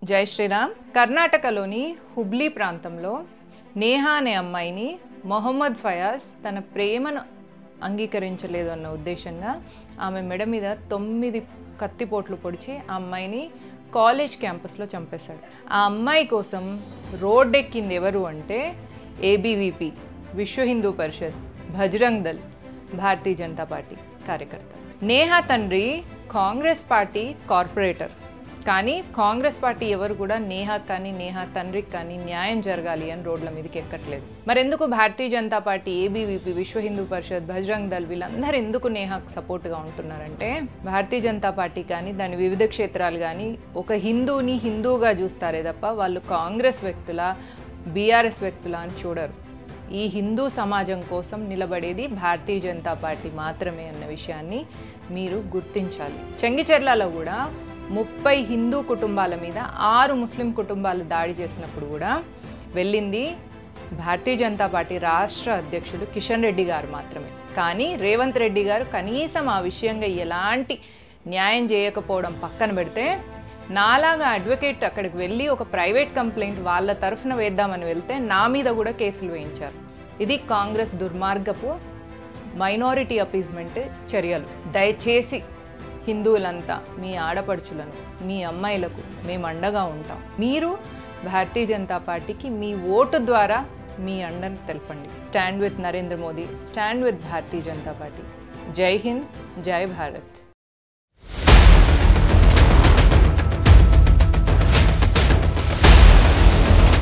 జై శ్రీరామ్ కర్ణాటకలోని హుబ్లీ ప్రాంతంలో నేహా అనే అమ్మాయిని మొహమ్మద్ ఫయాజ్ తన ప్రేమను అంగీకరించలేదు అన్న ఉద్దేశంగా ఆమె మెడ మీద తొమ్మిది కత్తిపోట్లు పొడిచి ఆ అమ్మాయిని కాలేజ్ క్యాంపస్లో చంపేశాడు ఆ అమ్మాయి కోసం రోడ్డెక్కింది ఎవరు అంటే ఏబీవీపీ విశ్వ హిందూ పరిషత్ భజరంగ్ దల్ భారతీయ జనతా పార్టీ కార్యకర్త నేహా తండ్రి కాంగ్రెస్ పార్టీ కార్పొరేటర్ కానీ కాంగ్రెస్ పార్టీ ఎవరు కూడా నేహా కానీ నేహా తండ్రికి కానీ న్యాయం జరగాలి అని రోడ్ల మీదకి ఎక్కట్లేదు మరెందుకు భారతీయ జనతా పార్టీ ఏబీవీపీ విశ్వ హిందూ పరిషత్ బజరంగ్ దళ్ వీళ్ళందరూ ఎందుకు నేహాకు సపోర్ట్గా ఉంటున్నారంటే భారతీయ జనతా పార్టీ కానీ దాని వివిధ క్షేత్రాలు కానీ ఒక హిందూని హిందూగా చూస్తారే తప్ప వాళ్ళు కాంగ్రెస్ వ్యక్తుల బీఆర్ఎస్ వ్యక్తుల అని చూడరు ఈ హిందూ సమాజం కోసం నిలబడేది భారతీయ జనతా పార్టీ మాత్రమే అన్న విషయాన్ని మీరు గుర్తించాలి చెంగిచెర్లలో కూడా ముప్పై హిందూ కుటుంబాల మీద ఆరు ముస్లిం కుటుంబాలు దాడి చేసినప్పుడు కూడా వెళ్ళింది భారతీయ జనతా పార్టీ రాష్ట్ర అధ్యక్షుడు కిషన్ రెడ్డి గారు మాత్రమే కానీ రేవంత్ రెడ్డి గారు కనీసం ఆ విషయంగా ఎలాంటి న్యాయం చేయకపోవడం పక్కన పెడితే నాలాగా అడ్వకేట్ అక్కడికి వెళ్ళి ఒక ప్రైవేట్ కంప్లైంట్ వాళ్ళ తరఫున వేద్దామని వెళ్తే నా మీద కూడా కేసులు వేయించారు ఇది కాంగ్రెస్ దుర్మార్గపు మైనారిటీ అపీజ్మెంట్ చర్యలు దయచేసి హిందువులంతా మీ ఆడపడుచులను మీ అమ్మాయిలకు మేము అండగా ఉంటాం మీరు భారతీయ జనతా పార్టీకి మీ ఓటు ద్వారా మీ అండను తెలపండి stand with Narendra Modi stand with Bharatiya Janata party జై హింద్ జై భారత్